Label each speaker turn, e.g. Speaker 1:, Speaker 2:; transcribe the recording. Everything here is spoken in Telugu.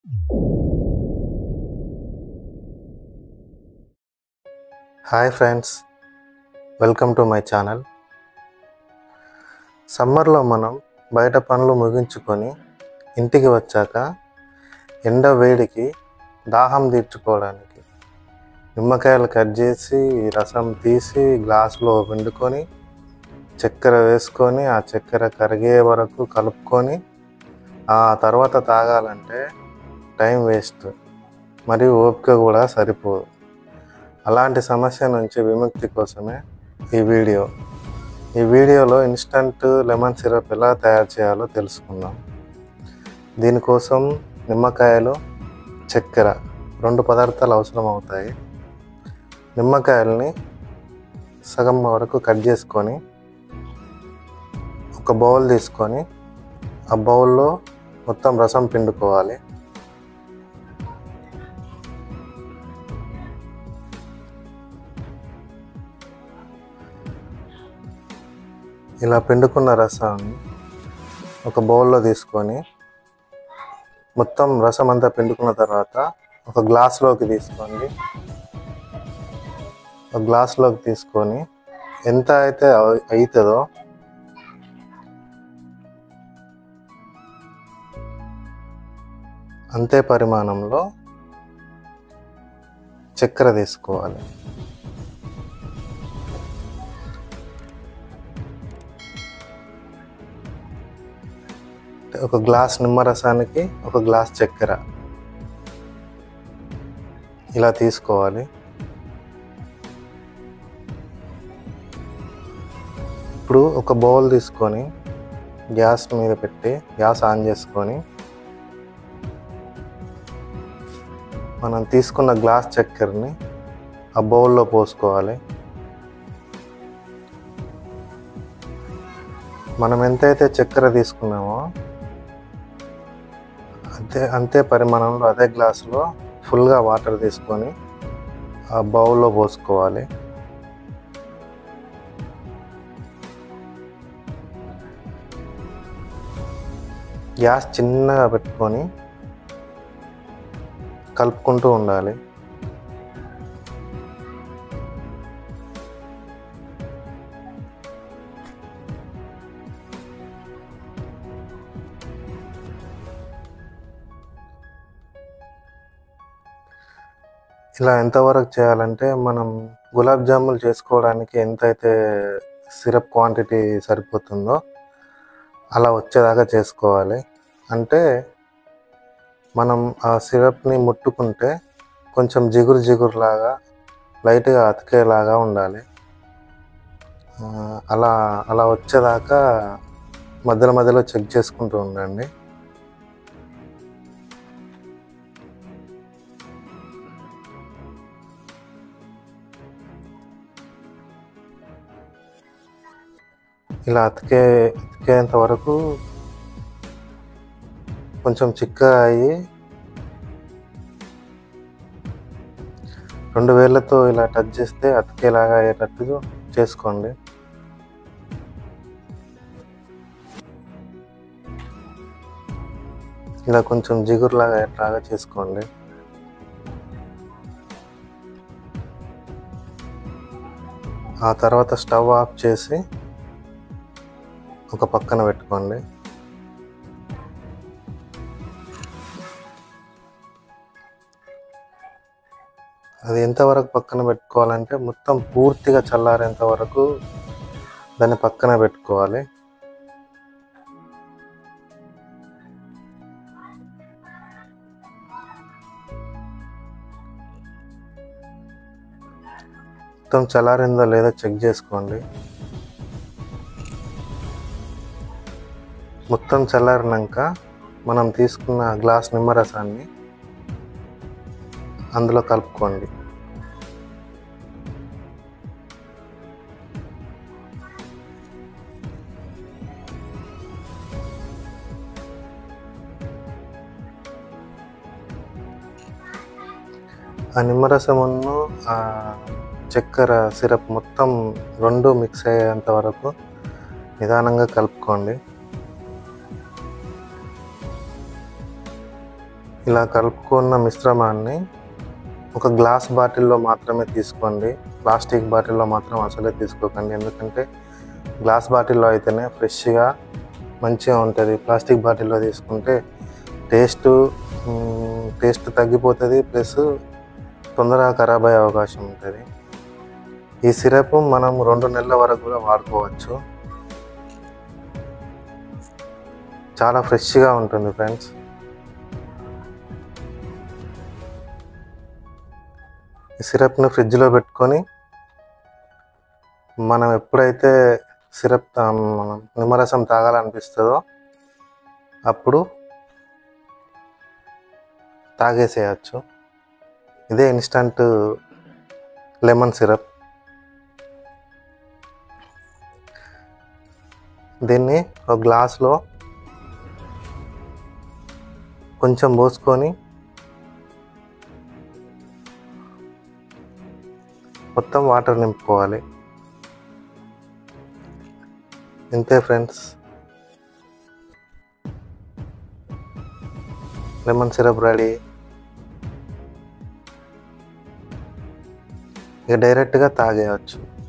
Speaker 1: hi friends welcome to my channel సమ్మర్లో మనం బయట పనులు ముగించుకొని ఇంటికి వచ్చాక ఎండ వేడికి దాహం తీర్చుకోవడానికి నిమ్మకాయలు కట్ చేసి రసం తీసి గ్లాసులో పిండుకొని చక్కెర వేసుకొని ఆ చక్కెర కరిగే వరకు కలుపుకొని ఆ తర్వాత తాగాలంటే టైం వేస్ట్ మరియు ఓపిక కూడా సరిపోదు అలాంటి సమస్య నుంచి విముక్తి కోసమే ఈ వీడియో ఈ వీడియోలో ఇన్స్టంట్ లెమన్ సిరప్ ఎలా తయారు చేయాలో తెలుసుకుందాం దీనికోసం నిమ్మకాయలు చక్కెర రెండు పదార్థాలు అవసరం అవుతాయి నిమ్మకాయల్ని సగం వరకు కట్ చేసుకొని ఒక బౌల్ తీసుకొని ఆ బౌల్లో మొత్తం రసం పిండుకోవాలి ఇలా పిండుకున్న రసాన్ని ఒక బౌల్లో తీసుకొని మొత్తం రసం అంతా పిండుకున్న తర్వాత ఒక గ్లాస్లోకి తీసుకోండి ఒక గ్లాస్లోకి తీసుకొని ఎంత అయితే అవ- అవుతుందో అంతే పరిమాణంలో చక్కెర తీసుకోవాలి ఒక గ్లాస్ నిమ్మరసానికి ఒక గ్లాస్ చక్కెర ఇలా తీసుకోవాలి ఇప్పుడు ఒక బౌల్ తీసుకొని గ్యాస్ మీద పెట్టి గ్యాస్ ఆన్ చేసుకొని మనం తీసుకున్న గ్లాస్ చక్కెరని ఆ బౌల్లో పోసుకోవాలి మనం ఎంతైతే చక్కెర తీసుకున్నామో అంతే అంతే పరిమాణంలో అదే గ్లాసులో ఫుల్గా వాటర్ తీసుకొని ఆ బౌల్లో పోసుకోవాలి గ్యాస్ చిన్నగా పెట్టుకొని కలుపుకుంటూ ఉండాలి ఇలా ఎంతవరకు చేయాలంటే మనం గులాబ్ జాములు చేసుకోవడానికి ఎంతైతే సిరప్ క్వాంటిటీ సరిపోతుందో అలా వచ్చేదాకా చేసుకోవాలి అంటే మనం ఆ సిరప్ని ముట్టుకుంటే కొంచెం జిగురు జిగురులాగా లైట్గా అతికేలాగా ఉండాలి ఆ, అలా అలా వచ్చేదాకా మధ్యలో మధ్యలో చెక్ చేసుకుంటూ ఉండండి ఇలా అతికే అతికేంత వరకు కొంచెం చిక్కగా అయ్యి రెండు వేళ్ళతో ఇలా టచ్ చేస్తే అతికేలాగా అయ్యేటట్టు చేసుకోండి ఇలా కొంచెం జిగురులాగా అయ్యేట్లాగా చేసుకోండి ఆ తర్వాత స్టవ్ ఆఫ్ చేసి ఒక పక్కన పెట్టుకోండి అది ఎంతవరకు పక్కన పెట్టుకోవాలంటే మొత్తం పూర్తిగా చల్లారేంత వరకు దాన్ని పక్కన పెట్టుకోవాలి మొత్తం చల్లారిందో లేదో చెక్ చేసుకోండి మొత్తం చల్లారినాక మనం తీసుకున్న గ్లాస్ నిమ్మరసాన్ని అందులో కలుపుకోండి ఆ నిమ్మరసమును ఆ చక్కెర సిరప్ మొత్తం రెండు మిక్స్ అయ్యేంత వరకు నిదానంగా కలుపుకోండి ఇలా కలుపుకున్న మిశ్రమాన్ని ఒక గ్లాస్ బాటిల్లో మాత్రమే తీసుకోండి ప్లాస్టిక్ బాటిల్లో మాత్రం అసలే తీసుకోకండి ఎందుకంటే గ్లాస్ బాటిల్లో అయితేనే ఫ్రెష్గా మంచిగా ఉంటుంది ప్లాస్టిక్ బాటిల్లో తీసుకుంటే టేస్ట్ టేస్ట్ తగ్గిపోతుంది ప్లస్ తొందరగా ఖరాబ్ అయ్యే అవకాశం ఉంటుంది ఈ సిరప్ మనం రెండు నెలల వరకు కూడా వాడుకోవచ్చు చాలా ఫ్రెష్గా ఉంటుంది ఫ్రెండ్స్ ఈ సిరప్ని ఫ్రిడ్జ్లో పెట్టుకొని మనం ఎప్పుడైతే సిరప్ తా- మనం నిమ్మరసం తాగాలనిపిస్తుందో అప్పుడు తాగేసేయచ్చు ఇదే ఇన్స్టంట్ లెమన్ సిరప్ దీన్ని ఒక గ్లాస్లో కొంచెం పోసుకొని మొత్తం వాటర్ నింపుకోవాలి ఇంతే ఫ్రెండ్స్ లెమన్ సిరప్ రెడీ ఇక డైరెక్ట్గా తాగేయచ్చు